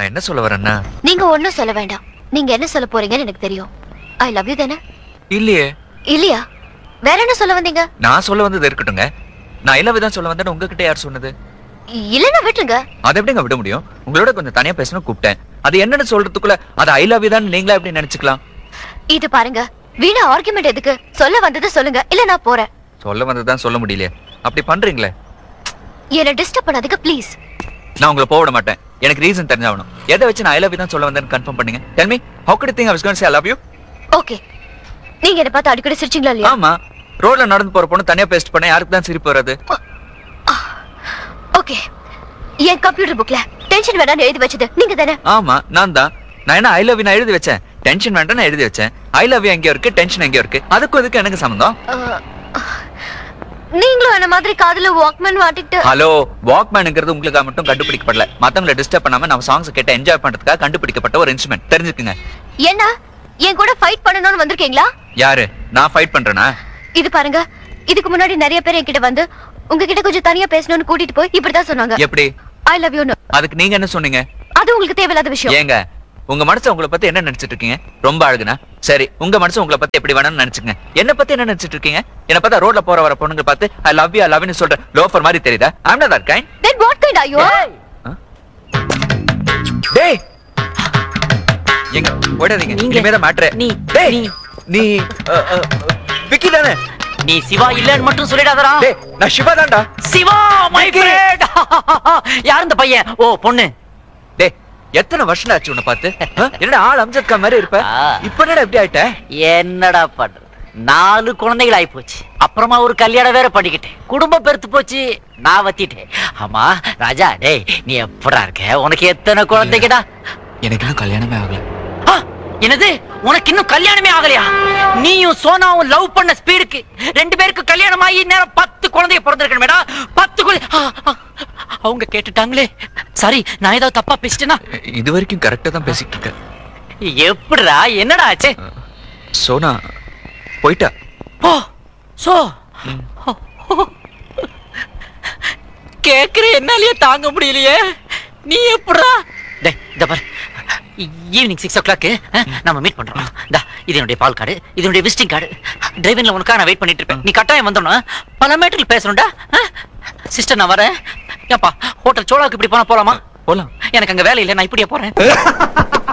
நான் என்ன சொல்ல வரேன்னா நீங்க ஒண்ணும் சொல்ல வேண்டாம் நீங்க என்ன சொல்ல போறீங்கன்னு எனக்கு தெரியும் ஐ லவ் யூ தானே இல்லையே இல்லையா வேற என்ன சொல்ல வந்தீங்க நான் சொல்ல வந்தது இருக்கட்டுங்க நான் ஐ லவ் தான் சொல்ல வந்தேன்னு உங்ககிட்ட யார் சொன்னது இல்லன்னா விட்டுருங்க அதை எப்படிங்க விட முடியும் உங்களோட கொஞ்சம் தனியா பேசணும் கூப்பிட்டேன் அது என்னன்னு சொல்றதுக்குள்ள அது ஐ லவ் தான் நீங்களா எப்படி நினைச்சுக்கலாம் இது பாருங்க வீணா ஆர்குமெண்ட் எதுக்கு சொல்ல வந்தது சொல்லுங்க இல்ல நான் போறேன் சொல்ல வந்ததுதான் சொல்ல முடியலையே அப்படி பண்றீங்களே என்ன டிஸ்டர்ப் பண்ணாதீங்க ப்ளீஸ் நான் உங்களை போக விட மாட்டேன் எனக்கு ரீசன் தெரிஞ்சாகணும் எதை வச்சு நான் ஐ லவ் தான் சொல்ல வந்தேன்னு கன்ஃபார்ம் பண்ணுங்க tell me how could you think I was going to say I love you okay நீங்க என்ன பார்த்து அடிக்கடி சிரிச்சீங்களா இல்லையா ஆமா ரோட்ல நடந்து போற பொண்ணு தனியா பேஸ்ட் பண்ண யாருக்கு தான் சிரிப்பு வராது ஓகே என் கம்ப்யூட்டர் புக்ல டென்ஷன் வேணாம்னு எழுதி வச்சது நீங்க தானே ஆமா நான் தான் நான் என்ன ஐ லவ் நான் எழுதி வச்சேன் டென்ஷன் வேண்டாம் நான் எழுதி வச்சேன் ஐ லவ் எங்கேயோ இருக்கு டென்ஷன் எங்கேயோ இருக்கு அதுக்கும் இதுக்கு எனக்கு சம்மந்தம் அஹ், நீங்களும் என்ன மாதிரி காதுல வாக்மேன் மாட்டிட்டு ஹலோ வாக்மேனுங்கிறது உங்களுக்காக மட்டும் கண்டுபிடிக்கப்படல மத்தவங்களை டிஸ்டர்ப் பண்ணாம நம்ம சாங்ஸ் கேட்டு என்ஜாய் பண்றதுக்காக கண்டுபிடிக்கப்பட்ட ஒரு இன்ஸ்ட்ருமெண்ட் தெரிஞ்சுக்குங்க என்ன என் கூட ஃபைட் பண்ணணும்னு வந்திருக்கீங்களா யாரு நான் ஃபைட் பண்றேனா இது பாருங்க இதுக்கு முன்னாடி நிறைய பேர் என்கிட்ட வந்து உங்ககிட்ட கொஞ்சம் தனியா பேசணும்னு கூட்டிட்டு போய் இப்படிதான் சொன்னாங்க எப்படி ஐ லவ் யூ அதுக்கு நீங்க என்ன சொன்னீங்க அது உங்களுக்கு தேவையில்லாத விஷயம் ஏங்க உங்க மனசு உங்களை பத்தி என்ன நினைச்சிட்டு இருக்கீங்க ரொம்ப அழகுனா சரி உங்க மனசு உங்களை பத்தி எப்படி வேணும்னு நினைச்சுங்க என்ன பத்தி என்ன நினைச்சிட்டு இருக்கீங்க என்ன பார்த்தா ரோட்ல போற வர பொண்ணுங்க பார்த்து I love you I love you சொல்ற லோஃபர் மாதிரி தெரியுதா I'm not that kind then what kind are you டேய் எங்க ஓடாதீங்க நீங்க- இனிமே தான் மேட்ரே நீ- டேய் நீ- நீ அ, அ, விக்கி தானே நீ சிவா இல்லன்னு மட்டும் சொல்லிடாதடா டேய் நான் சிவா தான்டா சிவா மை ஃப்ரெண்ட் யார் இந்த பையன் ஓ பொண்ணு டேய் எத்தனை வருஷம் ஆச்சு உன்னை பார்த்து ஆ? என்னடா ஆள் அம்ஜத் கான் மாதிரி இருப்ப ஆ. இப்ப என்னடா இப்படி ஆயிட்ட என்னடா பண்றது நாலு குழந்தைகள் ஆயி போச்சு அப்புறமா ஒரு கல்யாணம் வேற பண்ணிக்கிட்டேன் குடும்பம் பெருத்து போச்சு நான் வத்திட்டேன் ஆமா ராஜா டேய் நீ எப்படா இருக்க உனக்கு எத்தனை குழந்தைங்கடா எனக்கு இன்னும் கல்யாணமே ஆகல ஆ, என்னது உனக்கு இன்னும் கல்யாணமே ஆகலையா நீயும் சோனாவும் லவ் பண்ண ஸ்பீடுக்கு ரெண்டு பேருக்கு கல்யாணம் ஆகி நேரம் பத்து குழந்தைய பிறந்திருக்கணுமேடா பத்து குழந்தை ஆ, ஆ, அவங்க கேட்டுட்டாங்களே சரி நான் ஏதாவது தப்பா பேசிட்டேனா இது வரைக்கும் கரெக்டா தான் பேசிட்டு இருக்க எப்படிடா என்னடா ஆச்சு சோனா போயிட்டா ஓ சோ கேக்குற என்னாலயே தாங்க முடியலையே நீ எப்படா டேய் இந்த பாரு ஈவினிங் சிக்ஸ் ஓ கிளாக்கு நம்ம மீட் பண்றோம் இந்தா இது என்னுடைய பால் கார்டு இது என்னுடைய விசிட்டிங் கார்டு டிரைவிங்ல உனக்காக நான் வெயிட் பண்ணிட்டு இருப்பேன் நீ கட்டாயம் வந்தோம்னா பல மேட்டரில் பேசணும்டா சிஸ்டர் நான் வரேன் ஏப்பா ஹோட்டல் சோழாவுக்கு இப்படி போனா போலாமா போலாம் எனக்கு அங்க வேலை இல்லை நான் இப்படியே போறேன்